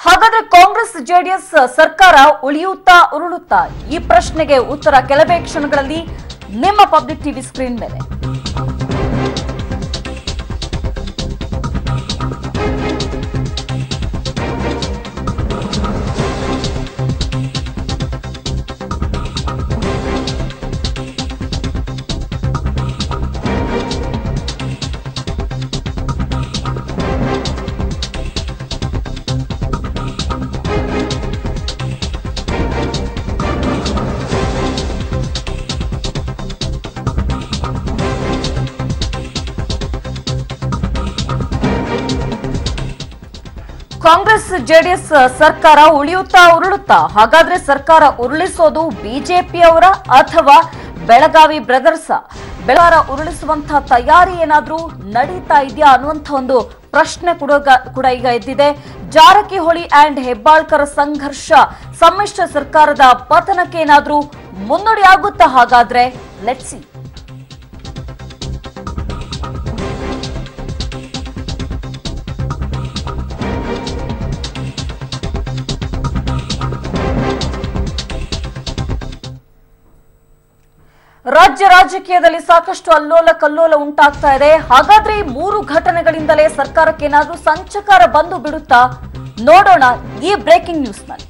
ಹಾಗಾದ್ರೆ ಕಾಂಗ್ರೆಸ್ ಜೆಡಿಎಸ್ ಸರ್ಕಾರ ಉಳಿಯುತ್ತಾ ಉರುಳುತ್ತಾ ಈ ಪ್ರಶ್ನೆಗೆ ಉತ್ತರ ಕೆಲವೇ ಕ್ಷಣಗಳಲ್ಲಿ ನಿಮ್ಮ ಪಬ್ಲಿಕ್ ಟಿವಿ ಸ್ಕ್ರೀನ್ ಮೇಲೆ ಕಾಂಗ್ರೆಸ್ ಜೆಡಿಎಸ್ ಸರ್ಕಾರ ಉಳಿಯುತ್ತಾ ಉರುಳುತ್ತಾ ಹಾಗಾದ್ರೆ ಸರ್ಕಾರ ಉರುಳಿಸೋದು ಬಿಜೆಪಿಯವರ ಅಥವಾ ಬೆಳಗಾವಿ ಬ್ರದರ್ಸ್ ಬೆಳಗಾರ ಉರುಳಿಸುವಂತಹ ತಯಾರಿ ಏನಾದ್ರೂ ನಡೀತಾ ಇದೆಯಾ ಅನ್ನುವಂಥ ಒಂದು ಪ್ರಶ್ನೆ ಕೂಡ ಕೂಡ ಈಗ ಎದ್ದಿದೆ ಜಾರಕಿಹೊಳಿ ಅಂಡ್ ಹೆಬ್ಬಾಳ್ಕರ್ ಸಂಘರ್ಷ ಸಮ್ಮಿಶ್ರ ಸರ್ಕಾರದ ಪತನಕ್ಕೆ ಏನಾದ್ರೂ ಮುನ್ನುಡಿ ಆಗುತ್ತಾ ಹಾಗಾದ್ರೆ ಲೆಟ್ಸಿ ರಾಜ್ಯ ರಾಜಕೀಯದಲ್ಲಿ ಸಾಕಷ್ಟು ಅಲ್ಲೋಲ ಕಲ್ಲೋಲ ಉಂಟಾಗ್ತಾ ಇದೆ ಹಾಗಾದ್ರೆ ಈ ಮೂರು ಘಟನೆಗಳಿಂದಲೇ ಸರ್ಕಾರಕ್ಕೆ ಏನಾದ್ರೂ ಸಂಚಕಾರ ಬಂದು ಬಿಡುತ್ತಾ ನೋಡೋಣ ಈ ಬ್ರೇಕಿಂಗ್ ನ್ಯೂಸ್ ನಲ್ಲಿ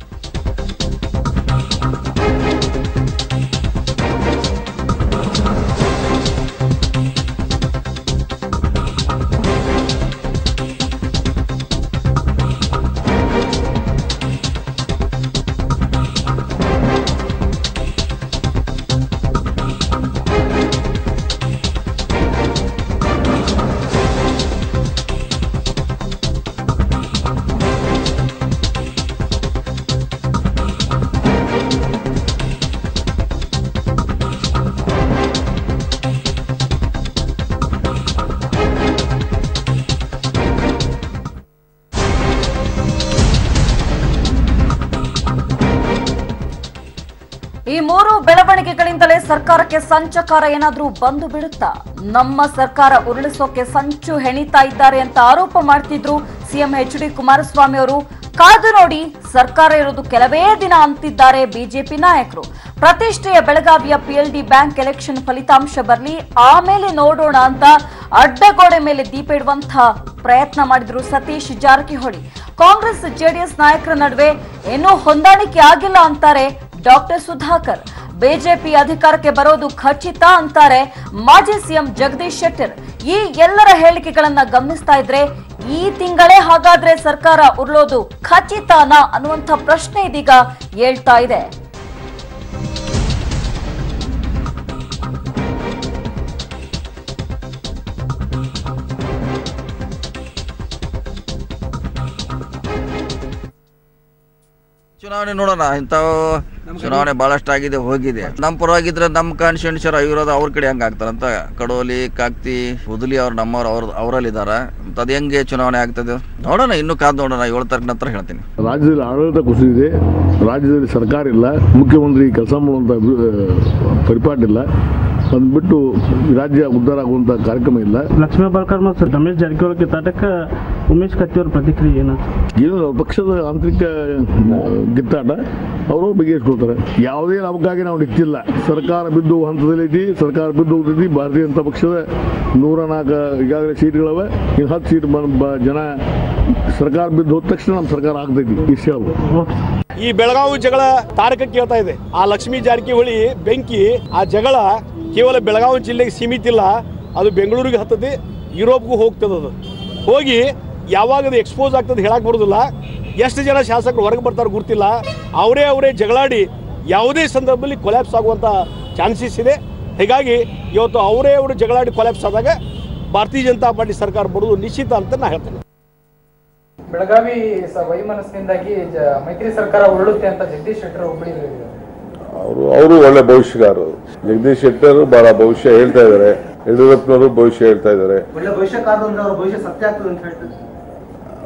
ಈ ಮೂರು ಬೆಳವಣಿಗೆಗಳಿಂದಲೇ ಸರ್ಕಾರಕ್ಕೆ ಸಂಚಕಾರ ಏನಾದ್ರೂ ಬಂದು ಬಿಡುತ್ತಾ ನಮ್ಮ ಸರ್ಕಾರ ಉರುಳಿಸೋಕೆ ಸಂಚು ಹೆಣಿತಾ ಇದ್ದಾರೆ ಅಂತ ಆರೋಪ ಮಾಡ್ತಿದ್ರು ಸಿಎಂ ಎಚ್ ಡಿ ಕುಮಾರಸ್ವಾಮಿ ಅವರು ಕಾದು ನೋಡಿ ಸರ್ಕಾರ ಇರೋದು ಕೆಲವೇ ದಿನ ಅಂತಿದ್ದಾರೆ ಬಿಜೆಪಿ ನಾಯಕರು ಪ್ರತಿಷ್ಠೆಯ ಬೆಳಗಾವಿಯ ಪಿಎಲ್ಡಿ ಬ್ಯಾಂಕ್ ಎಲೆಕ್ಷನ್ ಫಲಿತಾಂಶ ಬರಲಿ ಆಮೇಲೆ ನೋಡೋಣ ಅಂತ ಅಡ್ಡಗೋಡೆ ಮೇಲೆ ದೀಪ ಇಡುವಂತಹ ಪ್ರಯತ್ನ ಮಾಡಿದ್ರು ಸತೀಶ್ ಜಾರಕಿಹೊಳಿ ಕಾಂಗ್ರೆಸ್ ಜೆಡಿಎಸ್ ನಾಯಕರ ನಡುವೆ ಇನ್ನೂ ಹೊಂದಾಣಿಕೆ ಆಗಿಲ್ಲ ಅಂತಾರೆ ಡಾಕ್ಟರ್ ಸುಧಾಕರ್ ಬಿಜೆಪಿ ಅಧಿಕಾರಕ್ಕೆ ಬರೋದು ಖಚಿತ ಅಂತಾರೆ ಮಾಜಿ ಸಿಎಂ ಜಗದೀಶ್ ಶೆಟ್ಟರ್ ಈ ಎಲ್ಲರ ಹೇಳಿಕೆಗಳನ್ನ ಗಮನಿಸ್ತಾ ಇದ್ರೆ ಈ ತಿಂಗಳೇ ಹಾಗಾದ್ರೆ ಸರ್ಕಾರ ಉರುಳೋದು ಖಚಿತನಾ ಅನ್ನುವಂಥ ಪ್ರಶ್ನೆ ಇದೀಗ ಹೇಳ್ತಾ ಇದೆ ಚುನಾವಣೆ ನೋಡೋಣ ಇಂಥವು ಚುನಾವಣೆ ಬಹಳಷ್ಟು ಆಗಿದೆ ಹೋಗಿದೆ ನಮ್ಮ ಪರವಾಗಿದ್ರೆ ನಮ್ಮ ಕಾನ್ಸ್ಟಿಟ್ಯೂನ್ಸರ್ ಇರೋದು ಅವ್ರ ಕಡೆ ಹೆಂಗ್ ಆಗ್ತಾರಂತ ಕಡೋಲಿ ಕಾಕ್ತಿ ಹುದುಲಿ ಅವ್ರು ನಮ್ಮವ್ರು ಅವ್ರ ಅವರಲ್ಲಿ ಇದಾರ ಅದು ಹೆಂಗೆ ಚುನಾವಣೆ ಆಗ್ತದೆ ನೋಡೋಣ ಇನ್ನೂ ಕಾದ್ ನೋಡೋಣ ಏಳು ತಾರೀಕು ನಂತರ ಹೇಳ್ತೀನಿ ರಾಜ್ಯದಲ್ಲಿ ಆಡಳಿತ ಕುಸಿದಿದೆ ರಾಜ್ಯದಲ್ಲಿ ಸರ್ಕಾರ ಇಲ್ಲ ಮುಖ್ಯಮಂತ್ರಿ ಕೆಲಸ ಮಾಡುವಂಥ ಅಹ್, ಪರಿಪಾಠ ಇಲ್ಲ ಅಂದ್ಬಿಟ್ಟು ರಾಜ್ಯ ಉದ್ಧಾರ ಆಗುವಂಥ ಕಾರ್ಯಕ್ರಮ ಇಲ್ಲ ಲಕ್ಷ್ಮೀ ಬಾಳ್ಕರ್ ಮತ್ತು ರಮೇಶ್ ಜಾರಕಿಹೊಳಿ ಕಿತ್ತಾಟಕ್ಕೆ ಉಮೇಶ್ ಕತ್ತಿ ಅವ್ರ ಪ್ರತಿಕ್ರಿಯೆ ಏನಂತ ಏನು ಪಕ್ಷದ ಆಂತರಿಕ ಅಹ್, ಗಿತ್ತಾಟ ಅವರು ಬಗೆಹರಿಸ್ಕೊಳ್ತಾರೆ ಯಾವುದೇ ನಮಗಾಗಿ ನಾವು ನಿಂತಿಲ್ಲ ಸರ್ಕಾರ ಬಿದ್ದು ಹಂತದಲ್ಲೈತಿ ಸರ್ಕಾರ ಬಿದ್ದು ಹೋಗ್ತೈತಿ ಭಾರತೀಯ ಜನತಾ ಪಕ್ಷದ ನೂರ ನಾಲ್ಕು ಈಗಾಗಲೇ ಸೀಟ್ಗಳವೆ ಇನ್ನು ಹತ್ತು ಸೀಟ್ ಬ- ಬ- ಜನ ಸರ್ಕಾರ ಬಿದ್ದು ಹೋದ ತಕ್ಷಣ ನಮ್ಮ ಸರ್ಕಾರ ಆಗ್ತೈತಿ ಇಷ್ಟು ಹೇಳ್ಬೋದು ಈ ಬೆಳಗಾವಿ ಜಗಳ ತಾರಕ ಕೇಳ್ತಾ ಇದೆ ಆ ಲಕ್ಷ್ಮೀ ಜಾರಕಿಹೊಳಿ ಬೆಂಕಿ ಆ ಜಗಳ ಕೇವಲ ಬೆಳಗಾವಿ ಜಿಲ್ಲೆಗೆ ಸೀಮಿತ ಇಲ್ಲ ಅದು ಬೆಂಗಳೂರಿಗೆ ಹತ್ತದೆ ಯುರೋಪ್ಗೂ ಹೋಗ್ತದೆ ಅದು ಹೋಗಿ ಯಾವಾಗ ಅದು ಎಕ್ಸ್ಪೋಸ್ ಆಗ್ತದೆ ಹೇಳಕ್ ಬರೋದಿಲ್ಲ ಎಷ್ಟು ಜನ ಶಾಸಕರು ಹೊರಗೆ ಬರ್ತಾರೆ ಗೊತ್ತಿಲ್ಲ ಅವರೇ ಅವರೇ ಜಗಳಾಡಿ ಯಾವುದೇ ಸಂದರ್ಭದಲ್ಲಿ ಕೊಲ್ಯಾಪ್ಸ್ ಆಗುವಂಥ ಚಾನ್ಸಸ್ ಇದೆ ಹೀಗಾಗಿ ಇವತ್ತು ಅವರೇ ಅವರು ಜಗಳಾಡಿ ಕೊಲ್ಯಾಪ್ಸ್ ಆದಾಗ ಭಾರತೀಯ ಜನತಾ ಪಾರ್ಟಿ ಸರ್ಕಾರ ಬರೋದು ನಿಶ್ಚಿತ ಅಂತ ನಾ ಹೇಳ್ತೇನೆ ಬೆಳಗಾವಿ ಸ- ವೈಮನಸ್ಸಿನಿಂದಾಗಿ ಜ- ಮೈತ್ರಿ ಸರ್ಕಾರ ಉರುಳುತ್ತೆ ಅಂತ ಜಗದೀಶ್ ಶೆಟ್ಟರ್ ಹುಬ್ಬಳ್ಳಿ ಹೇಳಿದ್ದಾರೆ ಅವರು ಅವರು ಒಳ್ಳೆ ಭವಿಷ್ಯಗಾರರು ಜಗದೀಶ್ ಶೆಟ್ಟರ್ ಬಹಳ ಭವಿಷ್ಯ ಹೇಳ್ತಾ ಇದ್ದಾರೆ ಯಡಿಯೂರಪ್ಪನವರು ಭವಿಷ್ಯ ಹೇಳ್ತಾ ಇದ್ದಾರೆ ಒಳ್ಳೆ ಭವಿಷ್ಯ ಕಾದು ಅಂದ್ರೆ ಅವ್ರ ಭವಿಷ್ಯ ಸತ್ಯ ಆಗ್ತದೆ ಅಂತ ಹೇಳ್ತಾರೆ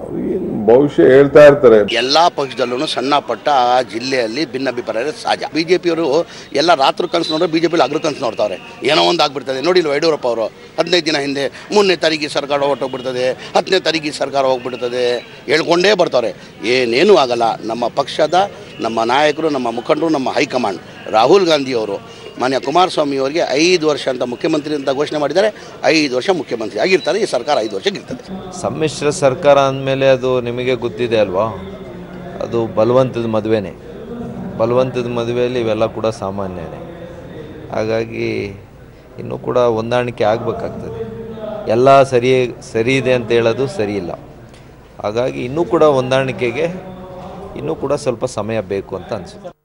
ಏನ್ ಭವಿಷ್ಯ ಹೇಳ್ತಾ ಇರ್ತಾರೆ ಎಲ್ಲಾ ಪಕ್ಷದಲ್ಲೂ ಸಣ್ಣ ಪಟ್ಟ ಆ ಜಿಲ್ಲೆಯಲ್ಲಿ ಭಿನ್ನಾಭಿಪ್ರಾಯ ಸಹಜ ಬಿಜೆಪಿಯವರು ಎಲ್ಲ ರಾತ್ರಿ ಕನಸು ನೋಡ್ರೆ ಬಿಜೆಪಿ ಅಗ್ರ ಕನಸು ನೋಡ್ತಾವ್ರೆ ಏನೋ ಒಂದು ಆಗ್ಬಿಡ್ತದೆ ನೋಡಿಲ್ವ ಯಡಿಯೂರಪ್ಪ ಅವರು ಹದಿನೈದು ದಿನ ಹಿಂದೆ ಮೂರನೇ ತಾರೀಕಿಗೆ ಸರ್ಕಾರ ಹೊರಟೋಗ್ಬಿಡ್ತದೆ ಹತ್ತನೇ ತಾರೀಕಿಗೆ ಸರ್ಕಾರ ಹೋಗ್ಬಿಡ್ತದೆ ಹೇಳ್ಕೊಂಡೇ ಬರ್ತಾರೆ ಏನೇನೂ ಆಗಲ್ಲ ನಮ್ಮ ಪಕ್ಷದ ನಮ್ಮ ನಾಯಕರು ನಮ್ಮ ಮುಖಂಡರು ನಮ್ಮ ಹೈಕಮಾಂಡ್ ರಾಹುಲ್ ಗಾಂಧಿಯವರು ಮಾನ್ಯ ಕುಮಾರಸ್ವಾಮಿ ಅವರಿಗೆ ಐದು ವರ್ಷ ಅಂತ ಮುಖ್ಯಮಂತ್ರಿ ಅಂತ ಘೋಷಣೆ ಮಾಡಿದ್ದಾರೆ ಐದು ವರ್ಷ ಮುಖ್ಯಮಂತ್ರಿ ಆಗಿರ್ತಾರೆ ಈ ಸರ್ಕಾರ ಐದು ವರ್ಷಕ್ಕೆ ಇರ್ತದೆ ಸಮ್ಮಿಶ್ರ ಸರ್ಕಾರ ಅಂದಮೇಲೆ ಅದು ನಿಮಗೆ ಗೊತ್ತಿದೆ ಅಲ್ವಾ ಅದು ಬಲವಂತದ ಮದುವೆನೇ ಬಲವಂತದ ಮದುವೆಯಲ್ಲಿ ಇವೆಲ್ಲ ಕೂಡ ಸಾಮಾನ್ಯನೇ ಹಾಗಾಗಿ ಇನ್ನೂ ಕೂಡ ಹೊಂದಾಣಿಕೆ ಆಗಬೇಕಾಗ್ತದೆ ಎಲ್ಲ ಸರಿ ಸರಿ ಇದೆ ಅಂತ ಹೇಳೋದು ಸರಿ ಇಲ್ಲ ಹಾಗಾಗಿ ಇನ್ನೂ ಕೂಡ ಹೊಂದಾಣಿಕೆಗೆ ಇನ್ನೂ ಕೂಡ ಸ್ವಲ್ಪ ಸಮಯ ಬೇಕು ಅಂತ ಅನಿಸುತ್ತೆ